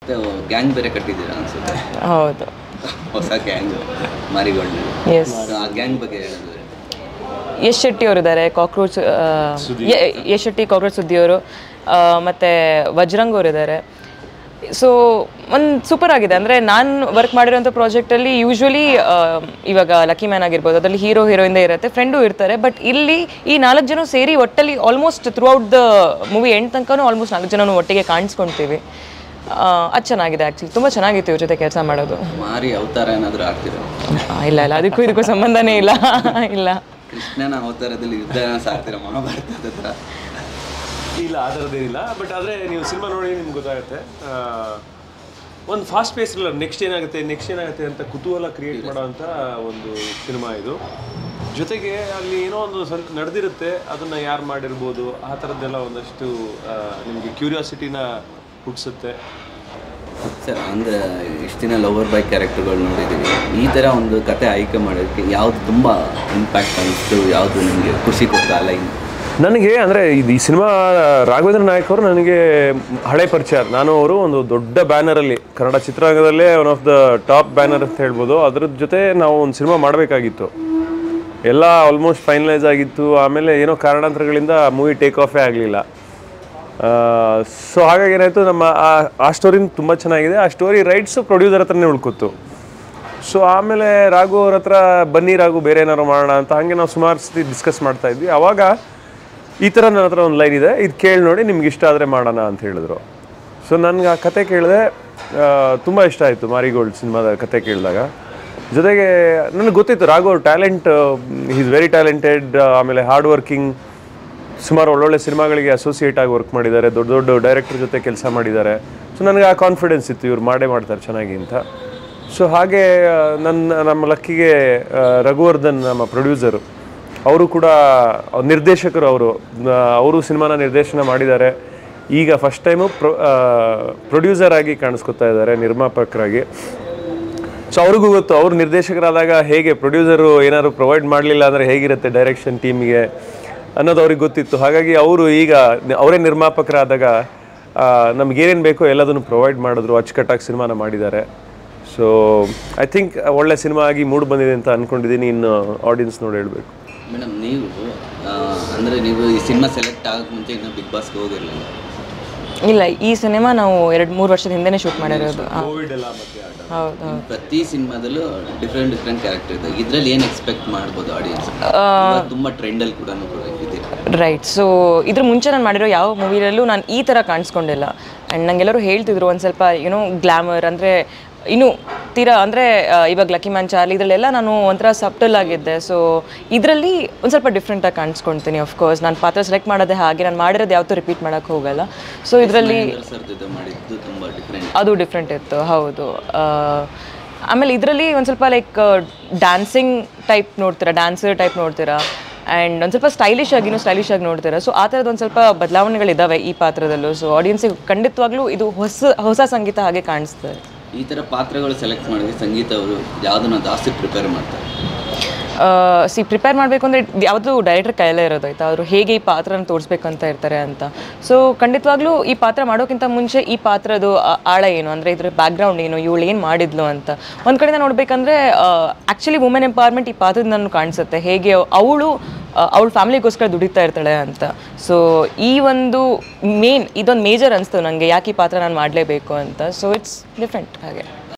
gang ಬೇರೆ ಕಟ್ಟಿದ್ದೀರಾ ಅನ್ಸುತ್ತೆ ಹೌದು ಹೊಸ ಗ್ಯಾಂಗ್ ಮಾರಿಗೋಲ್ಡ್ ಎಸ್ ಆ ಗ್ಯಾಂಗ್ ಬಗ್ಗೆ ಹೇಳಿದ್ರೆ ಯಶ್ ಶೆಟ್ಟಿ ಅವರಿದ್ದಾರೆ ಕಾಕ್ರೋಚ್ ಯಶ್ ಶೆಟ್ಟಿ ಕಾಕ್ರೋಚ್ ಸುದ್ದಿಯವರು ಮತ್ತು ವಜ್ರಂಗ್ ಅವರಿದ್ದಾರೆ ಸೊ ಒಂದು ಸೂಪರ್ ಆಗಿದೆ ಅಂದರೆ ನಾನು ವರ್ಕ್ ಮಾಡಿರೋಂಥ ಪ್ರಾಜೆಕ್ಟಲ್ಲಿ ಯೂಶ್ವಲಿ ಇವಾಗ ಲಕ್ಕಿ ಮ್ಯಾನ್ ಆಗಿರ್ಬೋದು ಅದರಲ್ಲಿ ಹೀರೋ ಹೀರೋಯಿಂದ ಇರುತ್ತೆ ಫ್ರೆಂಡು ಇರ್ತಾರೆ ಬಟ್ ಇಲ್ಲಿ ಈ ನಾಲ್ಕು ಜನ ಸೇರಿ ಒಟ್ಟಲ್ಲಿ almost throughout the movie end ತನಕನೂ ಆಲ್ಮೋಸ್ಟ್ ನಾಲ್ಕು ಜನನು ಒಟ್ಟಿಗೆ ಕಾಣಿಸ್ಕೊಳ್ತೀವಿ ಅದು ಚೆನ್ನಾಗಿದೆ ಆ್ಯಕ್ಚುಲಿ ತುಂಬ ಚೆನ್ನಾಗಿತ್ತು ಇವ್ರ ಜೊತೆ ಕೆಲಸ ಮಾಡೋದು ಮಾರಿ ಅವತಾರ ಏನಾದರೂ ಆಗ್ತಿರೋ ಆ, ಇಲ್ಲ ಇಲ್ಲ ಅದಕ್ಕೂ ಇದಕ್ಕೂ ಸಂಬಂಧನೇ ಇಲ್ಲ ಇಲ್ಲ ಕೃಷ್ಣನ ಅವತಾರದಲ್ಲಿ ಯುದ್ಧನ ಸಾಕ್ತಿರೋ ಮಹಾಭಾರತದ ಹತ್ರ ಇಲ್ಲ ಆ ಥರದ್ದೇನಿಲ್ಲ ಬಟ್ ಆದರೆ ನೀವು ಸಿನಿಮಾ ನೋಡಿ ನಿಮ್ಗೆ ಗೊತ್ತಾಗುತ್ತೆ ಒಂದು ಫಾಸ್ಟ್ ಪೇಸ್ ಇಲ್ಲ ನೆಕ್ಸ್ಟ್ ಏನಾಗುತ್ತೆ ನೆಕ್ಸ್ಟ್ ಏನಾಗುತ್ತೆ ಅಂತ ಕುತೂಹಲ ಕ್ರಿಯೇಟ್ ಮಾಡೋವಂಥ ಒಂದು ಸಿನಿಮಾ ಇದು ಜೊತೆಗೆ ಅಲ್ಲಿ ಏನೋ ಒಂದು ಸ್ವಲ್ಪ ನಡೆದಿರುತ್ತೆ ಅದನ್ನು ಯಾರು ಮಾಡಿರ್ಬೋದು ಆ ಥರದ್ದೆಲ್ಲ ಒಂದಷ್ಟು ನಿಮಗೆ ಕ್ಯೂರಿಯಾಸಿಟಿನ ಹುಟ್ಟಿಸುತ್ತೆ ಸರ್ ಅಂದರೆ ಇಷ್ಟು ದಿನ ಲವರ್ ಬೈ ಕ್ಯಾರೆಕ್ಟರ್ಗಳು ನೋಡಿದ್ದೀವಿ ಈ ಥರ ಒಂದು ಕತೆ ಆಯ್ಕೆ ಮಾಡೋದಕ್ಕೆ ಯಾವುದು ತುಂಬ ಇಂಪ್ಯಾಕ್ಟ್ ಅನಿಸ್ತು ಯಾವುದು ನಿಮಗೆ ಖುಷಿ ಕೊಡ್ತಾ ಲೈನ್ ನನಗೆ ಅಂದರೆ ಇದು ಈ ಸಿನಿಮಾ ರಾಘವೇಂದ್ರ ನಾಯಕ್ ಅವರು ನನಗೆ ಹಳೆ ಪರಿಚಯ ನಾನು ಅವರು ಒಂದು ದೊಡ್ಡ ಬ್ಯಾನರಲ್ಲಿ ಕನ್ನಡ ಚಿತ್ರರಂಗದಲ್ಲೇ one of the top banner ಅಂತ ಹೇಳ್ಬೋದು ಅದ್ರ ಜೊತೆ ನಾವು ಒಂದು ಸಿನಿಮಾ ಮಾಡಬೇಕಾಗಿತ್ತು ಎಲ್ಲ ಆಲ್ಮೋಸ್ಟ್ ಫೈನಲೈಸ್ ಆಗಿತ್ತು ಆಮೇಲೆ ಏನೋ ಕಾರಣಾಂತರಗಳಿಂದ ಮೂವಿ ಟೇಕ್ ಆಫೇ ಆಗಲಿಲ್ಲ ಸೊ ಹಾಗಾಗಿ ಏನಾಯಿತು ನಮ್ಮ ಆ- ಆ ಸ್ಟೋರಿನ ತುಂಬ ಚೆನ್ನಾಗಿದೆ ಆ ಸ್ಟೋರಿ ರೈಟ್ಸು ಪ್ರೊಡ್ಯೂಸರ್ ಹತ್ರನೇ ಉಳ್ಕೊತ್ತು ಸೊ ಆಮೇಲೆ ರಾಘು ಅವ್ರ ಹತ್ರ ಬನ್ನಿ ರಾಘು ಬೇರೆ ಏನಾರು ಮಾಡೋಣ ಅಂತ ಹಾಗೆ ನಾವು ಸುಮಾರು ಸತಿ ಡಿಸ್ಕಸ್ ಮಾಡ್ತಾ ಇದ್ವಿ ಅವಾಗ ಈ ಥರ ನನ್ನ ಹತ್ರ ಒಂದು ಲೈನ್ ಇದೆ ಇದು ಕೇಳಿ ನೋಡಿ ನಿಮ್ಗೆ ಇಷ್ಟ ಆದರೆ ಮಾಡೋಣ ಅಂತ ಹೇಳಿದ್ರು ಸೊ ನನಗೆ ಆ ಕತೆ ಕೇಳಿದೆ ತುಂಬ ಇಷ್ಟ ಆಯಿತು ಮಾರಿಗೋಲ್ಡ್ ಸಿನಿಮಾದ ಕತೆ ಕೇಳಿದಾಗ ಜೊತೆಗೆ ನನಗೆ ಗೊತ್ತಿತ್ತು ರಾಘು ಅವ್ರ ಟ್ಯಾಲೆಂಟ್ ಈಸ್ ವೆರಿ ಟ್ಯಾಲೆಂಟೆಡ್ ಆಮೇಲೆ ಹಾರ್ಡ್ ವರ್ಕಿಂಗ್ ಸುಮಾರು ಒಳ್ಳೊಳ್ಳೆ ಸಿನಿಮಾಗಳಿಗೆ ಅಸೋಸಿಯೇಟ್ ಆಗಿ ವರ್ಕ್ ಮಾಡಿದ್ದಾರೆ ದೊಡ್ಡ ದೊಡ್ಡ ಡೈರೆಕ್ಟರ್ ಜೊತೆ ಕೆಲಸ ಮಾಡಿದ್ದಾರೆ ಸೊ ನನಗೆ ಆ ಕಾನ್ಫಿಡೆನ್ಸ್ ಇತ್ತು ಇವ್ರು ಮಾಡೇ ಮಾಡ್ತಾರೆ ಚೆನ್ನಾಗಿ ಅಂತ ಸೊ ಹಾಗೆ ಆ, ನನ್ನ ನಮ್ಮ ಲಕ್ಕಿಗೆ ಆ, ರಘುವರ್ಧನ್ ನಮ್ಮ ಪ್ರೊಡ್ಯೂಸರು ಅವರು ಕೂಡ ಅವ್ರ್ ನಿರ್ದೇಶಕರು ಅವರು ಅವರು ಸಿನಿಮಾನ ನಿರ್ದೇಶನ ಮಾಡಿದ್ದಾರೆ ಈಗ ಫಸ್ಟ್ ಟೈಮು ಪ್ರೊ ಪ್ರೊಡ್ಯೂಸರ್ ಆಗಿ ಕಾಣಿಸ್ಕೊತಾ ಇದ್ದಾರೆ ನಿರ್ಮಾಪಕರಾಗಿ ಸೊ ಅವ್ರಿಗೂ ಗೊತ್ತು ಅವ್ರು ನಿರ್ದೇಶಕರಾದಾಗ ಹೇಗೆ ಪ್ರೊಡ್ಯೂಸರು ಏನಾದ್ರು ಪ್ರೊವೈಡ್ ಮಾಡಲಿಲ್ಲ ಅಂದರೆ ಹೇಗಿರುತ್ತೆ ಡೈರೆಕ್ಷನ್ ಟೀಮಿಗೆ ಅನ್ನೋದು ಅವ್ರಿಗೆ ಗೊತ್ತಿತ್ತು ಹಾಗಾಗಿ ಅವರು ಈಗ ನ- ಅವರೇ ನಿರ್ಮಾಪಕರಾದಾಗ ನಮಗೇನೇನು ಬೇಕೋ ಎಲ್ಲದನ್ನು ಪ್ರೊವೈಡ್ ಮಾಡಿದ್ರು ಅಚ್ಚುಕಟ್ಟಾಗಿ ಸಿನಿಮಾನ ಮಾಡಿದ್ದಾರೆ ಸೊ ಐ ಥಿಂಕ್ ಒಳ್ಳೆ ಸಿನಿಮಾ ಆಗಿ ಮೂಡ್ ಬಂದಿದೆ ಅಂತ ಅಂದ್ಕೊಂಡಿದ್ದೀನಿ ಇನ್ನು ಆಡಿಯನ್ಸ್ ನೋಡಿ ಹೇಳಬೇಕು ಮೇಡಮ್ ನೀವು ಅಂದರೆ ನೀವು ಈ ಸಿನಿಮಾ ಸೆಲೆಕ್ಟ್ ಆಗೋಕ್ಕೆ ಮುಂಚೆ ಇನ್ನೂ ಬಿಗ್ ಬಾಸ್ಗೆ ಹೋಗಿರಲಿಲ್ಲ ಇಲ್ಲ ಈ ಸಿನಿಮಾ ನಾವು ಎರಡು ಮೂರು ವರ್ಷದ ಹಿಂದೆನೇ ಶೂಟ್ ಮಾಡಿರೋದು ಆ, ಹೌದು ಹೌದು ಪ್ರತಿ ಸಿನಿಮಾದಲ್ಲೂ ಡಿಫ್ರೆಂಟ್ ಡಿಫ್ರೆಂಟ್ ಕ್ಯಾರೆಕ್ಟರ್ ಇದೆ ಇದರಲ್ಲಿ ಏನು ಎಕ್ಸ್ಪೆಕ್ಟ್ ಮಾಡ್ಬೋದು ಆಡಿಯನ್ಸ್ ತುಂಬ ಟ್ರೆಂಡಲ್ಲಿ ಕೂಡ ಇದ್ದೀರಾ ರೈಟ್ ಸೊ ಇದ್ರ ಮುಂಚೆ ನಾನು ಮಾಡಿರೋ ಯಾವ ಮೂವಿಲಲ್ಲೂ ನಾನು ಈ ಥರ ಕಾಣಿಸ್ಕೊಂಡಿಲ್ಲ ಆ್ಯಂಡ್ ನಂಗೆಲ್ಲರೂ ಹೇಳ್ತಿದ್ರು ಒಂದು ಸ್ವಲ್ಪ ಏನೋ ಗ್ಲಾಮರ್ ಅಂದರೆ ಇನ್ನು ತೀರಾ ಅಂದರೆ ಇವಾಗ ಲಕ್ಕಿ ಮ್ಯಾನ್ ಚಾರ್ಲಿ ಇದರಲ್ಲೆಲ್ಲ ನಾನು ಒಂಥರ ಸಬ್ಟಲ್ ಆಗಿದ್ದೆ ಸೊ ಇದರಲ್ಲಿ ಒಂದು ಸ್ವಲ್ಪ ಡಿಫ್ರೆಂಟಾಗಿ ಕಾಣಿಸ್ಕೊಳ್ತೀನಿ ಕೋರ್ಸ್ ನಾನು ಪಾತ್ರ ಸೆಲೆಕ್ಟ್ ಮಾಡೋದೇ ಹಾಗೆ ನಾನು ಮಾಡಿರೋದು ಯಾವತ್ತೂ ರಿಪೀಟ್ ಮಾಡೋಕ್ಕೆ ಹೋಗಲ್ಲ ಸೊ ಇದರಲ್ಲಿ ಸರ್ ಜೊತೆ ಮಾಡಿದ್ದು ತುಂಬ ಡಿಫ್ರೆಂಟ್ ಅದು ಡಿಫ್ರೆಂಟ್ ಇತ್ತು ಹೌದು ಆ, ಆಮೇಲೆ ಇದರಲ್ಲಿ ಒಂದು ಸ್ವಲ್ಪ ಲೈಕ್ ಡ್ಯಾನ್ಸಿಂಗ್ ಟೈಪ್ ನೋಡ್ತೀರಾ ಡ್ಯಾನ್ಸರ್ ಟೈಪ್ ನೋಡ್ತೀರಾ ಆ್ಯಂಡ್ ಒಂದು ಸ್ವಲ್ಪ ಸ್ಟೈಲಿಶ್ ಆಗಿನೂ ಸ್ಟೈಲಿಶ್ ಆಗಿ ನೋಡ್ತೀರಾ ಸೊ ಆ ಥರದ್ದು ಒಂದು ಸ್ವಲ್ಪ ಬದಲಾವಣೆಗಳಿದ್ದಾವೆ ಈ ಪಾತ್ರದಲ್ಲೂ ಸೊ ಆಡಿಯನ್ಸಿಗೆ ಖಂಡಿತವಾಗ್ಲೂ ಇದು ಹೊಸ ಹೊಸ ಸಂಗೀತ ಹಾಗೆ ಕಾಣಿಸ್ತದೆ ಈ ಥರ ಪಾತ್ರಗಳು ಸೆಲೆಕ್ಟ್ ಮಾಡಿದ್ರೆ ಸಂಗೀತ ಅವರು ಯಾವುದನ್ನ ಜಾಸ್ತಿ ಪ್ರಿಪೇರ್ ಮಾಡ್ತಾರೆ ಸಿ ಪ್ರಿಪೇರ್ ಮಾಡಬೇಕು ಅಂದರೆ ಯಾವುದು ಡೈರೆಕ್ಟರ್ ಕೈಯಲ್ಲೇ ಇರೋದು ಆಯ್ತಾ ಅವರು ಹೇಗೆ ಈ ಪಾತ್ರನ ತೋರಿಸ್ಬೇಕಂತ ಇರ್ತಾರೆ ಅಂತ ಸೊ ಖಂಡಿತವಾಗ್ಲೂ ಈ ಪಾತ್ರ ಮಾಡೋಕ್ಕಿಂತ ಮುಂಚೆ ಈ ಪಾತ್ರದ ಆ- ಆಳ ಏನು ಅಂದರೆ ಇದ್ರ ಬ್ಯಾಕ್ಗ್ರೌಂಡ್ ಏನು ಇವಳು ಏನು ಮಾಡಿದ್ಲು ಅಂತ ಒಂದು ಕಡೆಯಿಂದ ನೋಡಬೇಕಂದ್ರೆ ಆ್ಯಕ್ಚುಲಿ ವುಮೆನ್ ಎಂಪವರ್ಮೆಂಟ್ ಈ ಪಾತ್ರದ ನಾನು ಕಾಣಿಸುತ್ತೆ ಹೇಗೆ ಅವಳು ಅವಳ ಫ್ಯಾಮಿಲಿಗೋಸ್ಕರ ದುಡಿತಾ ಇರ್ತಾಳೆ ಅಂತ ಸೊ ಈ ಒಂದು ಮೇನ್ ಇದೊಂದು ಮೇಜರ್ ಅನಿಸ್ತು ನನಗೆ ಯಾಕೆ ಈ ಪಾತ್ರ ನಾನು ಮಾಡಲೇಬೇಕು ಅಂತ ಸೊ ಇಟ್ಸ್ ಡಿಫ್ರೆಂಟ್ ಹಾಗೆ